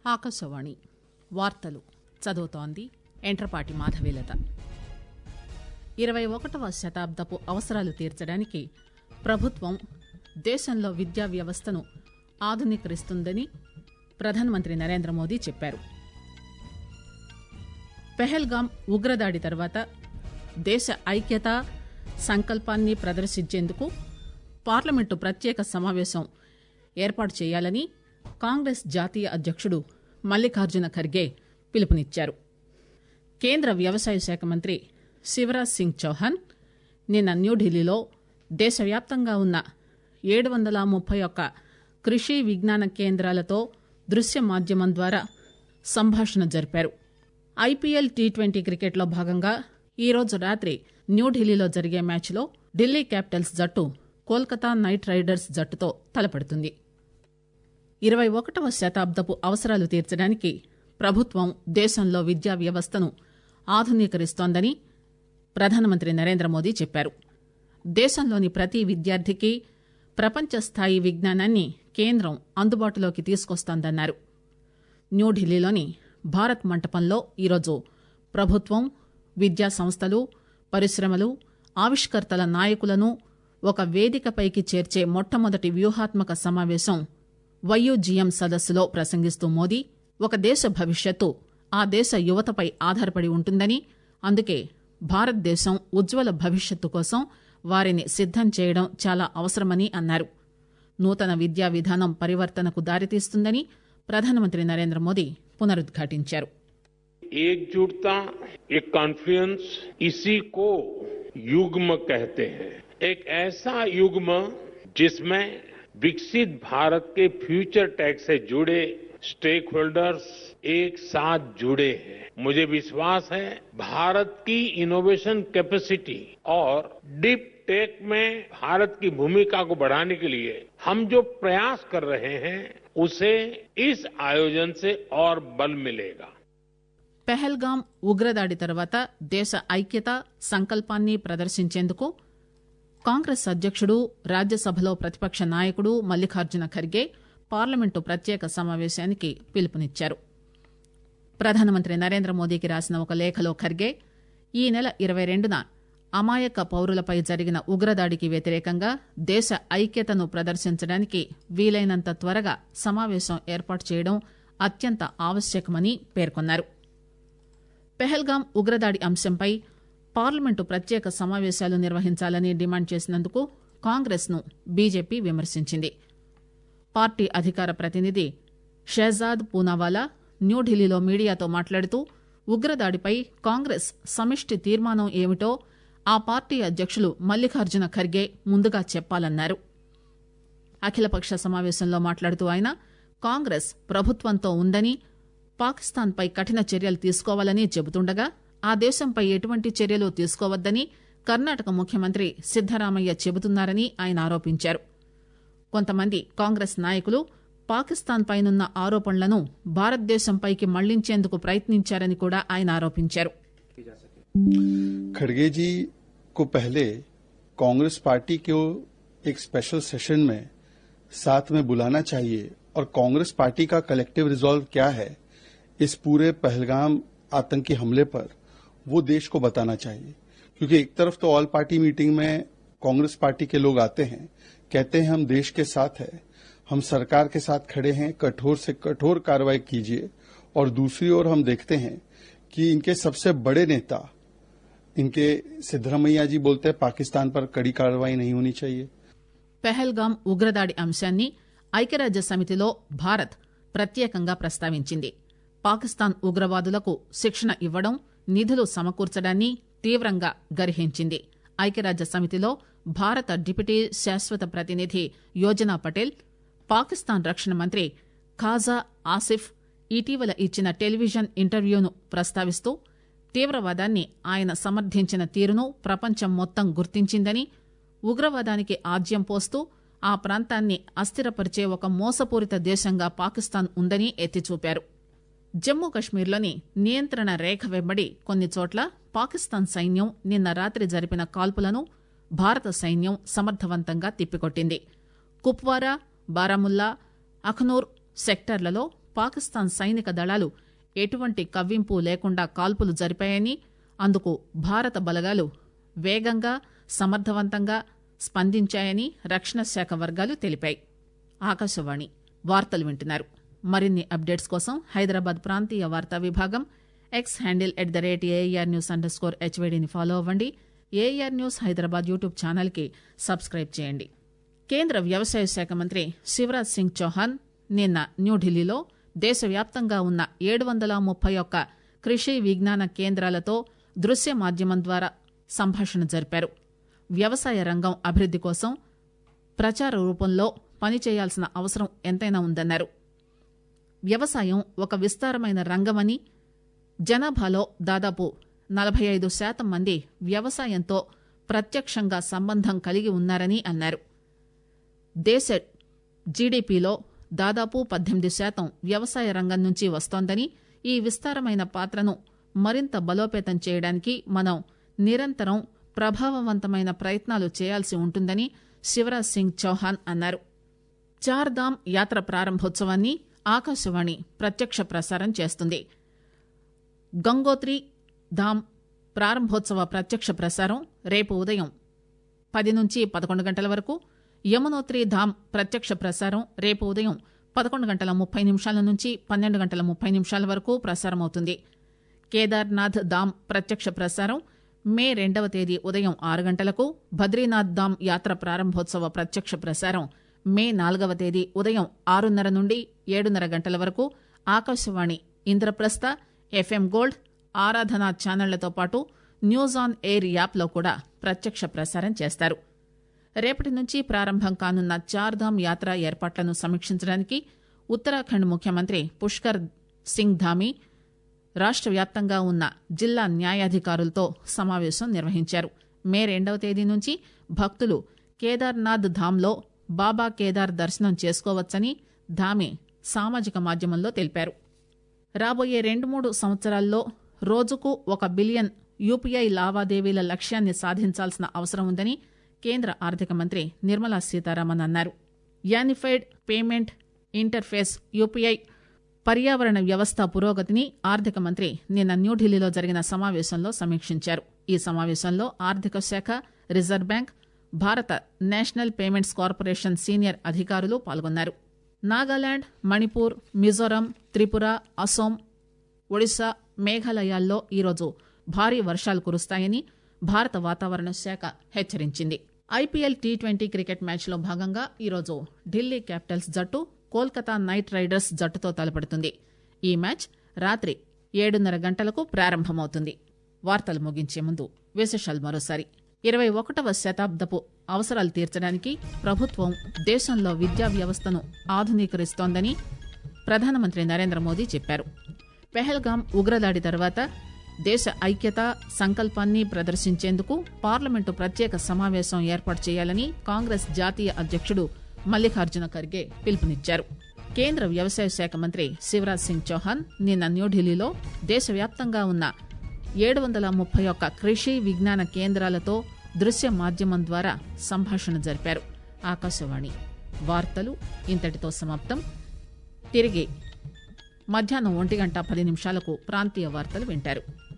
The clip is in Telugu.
ఆకాశవాణి వార్తలు చదువుతోంది ఎంట్రపాటి మాధవీలత ఇరవై ఒకటవ శతాబ్దపు అవసరాలు తీర్చడానికి ప్రభుత్వం దేశంలో విద్యా వ్యవస్థను ఆధునీకరిస్తుందని ప్రధానమంత్రి నరేంద్ర మోదీ చెప్పారు పెహల్గాం ఉగ్రదాడి తర్వాత దేశ ఐక్యత సంకల్పాన్ని ప్రదర్శించేందుకు పార్లమెంటు ప్రత్యేక సమావేశం ఏర్పాటు చేయాలని కాంగ్రెస్ జాతీయ అధ్యక్షుడు మల్లికార్జున ఖర్గే పిలుపునిచ్చారు కేంద్ర వ్యవసాయ శాఖ మంత్రి శివరాజ్ సింగ్ చౌహాన్ నిన్న న్యూఢిల్లీలో దేశవ్యాప్తంగా ఉన్న ఏడు వందల ముప్పై ఒక్క కృషి విజ్ఞాన కేంద్రాలతో దృశ్య మాధ్యమం ద్వారా సంభాషణ జరిపారు ఐపీఎల్ టీ ట్వంటీ క్రికెట్లో భాగంగా ఈరోజు రాత్రి న్యూఢిల్లీలో జరిగే మ్యాచ్లో ఢిల్లీ క్యాపిటల్స్ జట్టు కోల్కతా నైట్ రైడర్స్ జట్టుతో తలపడుతుంది ఇరవై ఒకటవ శతాబ్దపు అవసరాలు తీర్చడానికి ప్రభుత్వం దేశంలో విద్యా వ్యవస్థను ఆధునీకరిస్తోందని ప్రధానమంత్రి నరేంద్ర మోదీ చెప్పారు దేశంలోని ప్రతి విద్యార్థికి ప్రపంచ స్థాయి విజ్ఞానాన్ని కేంద్రం అందుబాటులోకి తీసుకొస్తోందన్నారు న్యూఢిల్లీలోని భారత్ మంటపంలో ఈరోజు ప్రభుత్వం విద్యా సంస్థలు పరిశ్రమలు ఆవిష్కర్తల నాయకులను ఒక వేదికపైకి చేర్చే మొట్టమొదటి వ్యూహాత్మక సమావేశం వైయుజిఎం సదస్సులో ప్రసంగిస్తూ మోదీ ఒక దేశ భవిష్యత్తు ఆ దేశ యువతపై ఆధారపడి ఉంటుందని అందుకే భారతదేశం ఉజ్వల భవిష్యత్తు కోసం వారిని సిద్దం చేయడం చాలా అవసరమని అన్నారు నూతన విద్యా విధానం పరివర్తనకు దారితీస్తుందని ప్రధానమంత్రి నరేంద్ర మోదీ పునరుద్ఘాటించారు एकजुटता ये कॉन्फ्लुएंस इसी को युग्म कहते हैं एक ऐसा युग्म जिसमें विकसित भारत के फ्यूचर टैग से जुड़े स्टेक होल्डर्स एक साथ जुड़े हैं मुझे विश्वास है भारत की इनोवेशन कैपेसिटी और डीप टेक में भारत की भूमिका को बढ़ाने के लिए हम जो प्रयास कर रहे हैं उसे इस आयोजन से और बल मिलेगा పెహల్గాం ఉగ్రదాడి తర్వాత దేశ ఐక్యత సంకల్పాన్ని ప్రదర్శించేందుకు కాంగ్రెస్ అధ్యక్షుడు రాజ్యసభలో ప్రతిపక్ష నాయకుడు మల్లికార్జున ఖర్గే పార్లమెంటు ప్రత్యేక సమావేశానికి పిలుపునిచ్చారు ప్రధానమంత్రి నరేంద్ర మోదీకి రాసిన ఒక లేఖలో ఖర్గే ఈ నెల ఇరవై రెండున అమాయక పౌరులపై జరిగిన ఉగ్రదాడికి వ్యతిరేకంగా దేశ ఐక్యతను ప్రదర్శించడానికి వీలైనంత త్వరగా సమావేశం ఏర్పాటు చేయడం అత్యంత ఆవశ్యకమని పేర్కొన్నారు పెహల్గాం ఉగ్రదాడి అంశంపై పార్లమెంటు ప్రత్యేక సమావేశాలు నిర్వహించాలని డిమాండ్ చేసినందుకు కాంగ్రెస్ ను బీజేపీ విమర్శించింది పార్టీ అధికార ప్రతినిధి షెహజాద్ పూనావాలా న్యూఢిల్లీలో మీడియాతో మాట్లాడుతూ ఉగ్రదాడిపై కాంగ్రెస్ సమిష్టి తీర్మానం ఏమిటో ఆ పార్టీ అధ్యక్షులు మల్లికార్జున ఖర్గే ముందుగా చెప్పాలన్నారు అఖిలపక్ష సమావేశంలో మాట్లాడుతూ ఆయన కాంగ్రెస్ ప్రభుత్వంతో ఉందని పాకిస్తాన్పై కఠిన చర్యలు తీసుకోవాలని చెబుతుండగా ఆ దేశంపై ఎటువంటి చర్యలు తీసుకోవద్దని కర్ణాటక ముఖ్యమంత్రి సిద్దరామయ్య చెబుతున్నారని ఆయన ఆరోపించారు కొంతమంది కాంగ్రెస్ నాయకులు పాకిస్తాన్ పైనున్న ఆరోపణలను భారతదేశంపైకి మళ్లించేందుకు ప్రయత్నించారని కూడా ఆయన ఆరోపించారు खड़गे जी को पहले कांग्रेस पार्टी को एक स्पेशल सेशन में साथ में बुलाना चाहिए और कांग्रेस पार्टी का कलेक्टिव रिजॉल्व क्या है इस पूरे पहलगाम आतंकी हमले पर वो देश को बताना चाहिए क्योंकि एक तरफ तो ऑल पार्टी मीटिंग में कांग्रेस पार्टी के लोग आते हैं कहते हैं हम देश के साथ है हम सरकार के साथ खड़े हैं कठोर से कठोर कार्रवाई कीजिए और दूसरी ओर हम देखते हैं कि इनके सबसे बड़े नेता इनके सिद्धरमैया जी बोलते हैं पाकिस्तान पर कड़ी कार्रवाई नहीं होनी चाहिए పెహల్గాం ఉగ్రదాడి అంశాన్ని ఐక్యరాజ్య సమితిలో భారత్ ప్రత్యేకంగా ప్రస్తావించింది పాకిస్తాన్ ఉగ్రవాదులకు శిక్షణ ఇవ్వడం నిధులు సమకూర్చడాన్ని తీవ్రంగా గర్హించింది ఐక్యరాజ్య సమితిలో భారత డిప్యూటీ శాశ్వత ప్రతినిధి యోజనా పటేల్ పాకిస్తాన్ రక్షణ మంత్రి ఖాజా ఆసిఫ్ ఇటీవల ఇచ్చిన టెలివిజన్ ఇంటర్వ్యూను ప్రస్తావిస్తూ తీవ్రవాదాన్ని ఆయన సమర్థించిన తీరును ప్రపంచం మొత్తం గుర్తించిందని ఉగ్రవాదానికి ఆజ్యం పోస్తూ ఆ ప్రాంతాన్ని అస్థిరపరిచే ఒక మోసపూరిత దేశంగా పాకిస్తాన్ ఉందని ఎత్తిచూపారు జమ్మూ కశ్మీర్లోని నియంత్రణ రేఖ వెంబడి కొన్ని చోట్ల పాకిస్తాన్ సైన్యం నిన్న రాత్రి జరిపిన కాల్పులను భారత సైన్యం సమర్థవంతంగా తిప్పికొట్టింది కుప్వారా బారాముల్లా అఖ్నూర్ సెక్టార్లలో పాకిస్తాన్ సైనిక దళాలు ఎటువంటి కవ్వింపు లేకుండా కాల్పులు జరిపాయని అందుకు భారత బలగాలు వేగంగా సమర్థవంతంగా స్పందించాయని రక్షణ శాఖ వర్గాలు తెలిపాయి ఆకాశవాణి వార్తలు వింటున్నారు మరిన్ని అప్డేట్స్ కోసం హైదరాబాద్ ప్రాంతీయ వార్తా విభాగం X handle at the rate AIR news underscore హెచ్వైడీని ఫాలో అవ్వండి ఏఆర్ న్యూస్ హైదరాబాద్ యూట్యూబ్ ఛానల్కి సబ్స్క్రైబ్ చేయండి కేంద్ర వ్యవసాయ శాఖ మంత్రి శివరాజ్ సింగ్ చౌహాన్ నిన్న న్యూఢిల్లీలో దేశవ్యాప్తంగా ఉన్న ఏడు వందల ముప్పై ఒక్క కృషి విజ్ఞాన కేంద్రాలతో దృశ్య మాధ్యమం ద్వారా సంభాషణ జరిపారు వ్యవసాయ రంగం అభివృద్ది కోసం ప్రచార రూపంలో పనిచేయాల్సిన అవసరం ఎంతైనా ఉందన్నారు వ్యవసాయం ఒక విస్తారమైన రంగమని జనాభాలో దాదాపు నలభై ఐదు శాతం మంది వ్యవసాయంతో ప్రత్యక్షంగా సంబంధం కలిగి ఉన్నారని అన్నారు దేశ జీడీపీలో దాదాపు పద్దెనిమిది శాతం వ్యవసాయ రంగం నుంచి వస్తోందని ఈ విస్తారమైన పాత్రను మరింత బలోపేతం చేయడానికి మనం నిరంతరం ప్రభావవంతమైన ప్రయత్నాలు చేయాల్సి ఉంటుందని శివరాజ్ సింగ్ చౌహాన్ అన్నారు చార్ధామ్ యాత్ర ప్రారంభోత్సవాన్ని ఆకాశవాణి ప్రత్యక్ష ప్రసారం చేస్తుంది గంగోత్రి ధామ్ ప్రారంభోత్సవ ప్రత్యక్ష ప్రసారం రేపు ఉదయం పది నుంచి పదకొండు గంటల వరకు యమునోత్రి ధామ్ ప్రత్యక్ష ప్రసారం రేపు ఉదయం పదకొండు గంటల ముప్పై నిమిషాల నుంచి పన్నెండు గంటల ముప్పై నిమిషాల వరకు ప్రసారమవుతుంది కేదార్నాథ్ ధామ్ ప్రత్యక్ష ప్రసారం మే రెండవ తేదీ ఉదయం ఆరు గంటలకు బద్రీనాథ్ ధామ్ యాత్ర ప్రారంభోత్సవ ప్రత్యక్ష ప్రసారం మే నాలుగవ తేదీ ఉదయం ఆరున్నర నుండి ఏడున్నర గంటల వరకు ఆకాశవాణి ఇంద్రప్రస్థ ఎఫ్ఎం గోల్డ్ ఆరాధన ఛానళ్లతో పాటు న్యూస్ ఆన్ ఎయిర్ యాప్లో కూడా ప్రత్యక్ష ప్రసారం చేస్తారు రేపటి నుంచి ప్రారంభం కానున్న చార్ధామ్ యాత్ర ఏర్పాట్లను సమీక్షించడానికి ఉత్తరాఖండ్ ముఖ్యమంత్రి పుష్కర్ సింగ్ ధామీ రాష్ట్ర వ్యాప్తంగా ఉన్న జిల్లా న్యాయాధికారులతో సమావేశం నిర్వహించారు మే రెండవ తేదీ నుంచి భక్తులు కేదార్నాథ్ ధామ్లో బాబా కేదార్ దర్శనం చేసుకోవచ్చని ధామి సామాజిక మాధ్యమంలో తెలిపారు రాబోయే రెండు మూడు సంవత్సరాల్లో రోజుకు ఒక బిలియన్ యూపీఐ లావాదేవీల లక్ష్యాన్ని సాధించాల్సిన అవసరం ఉందని కేంద్ర ఆర్థిక మంత్రి నిర్మలా సీతారామన్ అన్నారు యానిఫైడ్ పేమెంట్ ఇంటర్ఫేస్ యూపీఐ పర్యావరణ వ్యవస్థ పురోగతిని ఆర్థిక మంత్రి నిన్న న్యూఢిల్లీలో జరిగిన సమావేశంలో సమీక్షించారు ఈ సమావేశంలో ఆర్థిక శాఖ రిజర్వ్ బ్యాంక్ భారత నేషనల్ పేమెంట్స్ కార్పొరేషన్ సీనియర్ అధికారులు పాల్గొన్నారు నాగాలాండ్ మణిపూర్ మిజోరాం త్రిపుర అసోం ఒడిశా మేఘాలయాల్లో ఈరోజు భారీ వర్షాలు కురుస్తాయని భారత వాతావరణ శాఖ హెచ్చరించింది ఐపీఎల్ టీ ట్వంటీ క్రికెట్ మ్యాచ్లో భాగంగా ఈరోజు ఢిల్లీ క్యాపిటల్స్ జట్టు కోల్కతా నైట్ రైడర్స్ జట్టుతో తలపడుతుంది ఈ మ్యాచ్ రాత్రి ఏడున్నర గంటలకు ప్రారంభమవుతుంది వార్తలు ముగించే ముందు విశేషాలు మరోసారి ఇరవై ఒకటవ శతాబ్దపు అవసరాలు తీర్చడానికి ప్రభుత్వం దేశంలో విద్యా వ్యవస్థను ఆధునీకరిస్తోందని ప్రధానమంత్రి నరేంద్ర మోదీ చెప్పారు పెహల్గాం ఉగ్రదాడి తర్వాత దేశ ఐక్యత సంకల్పాన్ని ప్రదర్శించేందుకు పార్లమెంటు ప్రత్యేక సమావేశం ఏర్పాటు చేయాలని కాంగ్రెస్ జాతీయ అధ్యక్షుడు మల్లికార్జున ఖర్గే పిలుపునిచ్చారు కేంద్ర వ్యవసాయ శాఖ మంత్రి శివరాజ్ సింగ్ చౌహాన్ నిన్న న్యూఢిల్లీలో దేశవ్యాప్తంగా ఉన్న ఏడు వందల ముప్పై ఒక్క కృషి విజ్ఞాన కేంద్రాలతో దృశ్య మాధ్యమం ద్వారా సంభాషణ జరిపారు ఆకాశవాణి వార్తలు ఇంతటితో సమాప్తం తిరిగి మధ్యాహ్నం ఒంటి గంట పది నిమిషాలకు ప్రాంతీయ వార్తలు వింటారు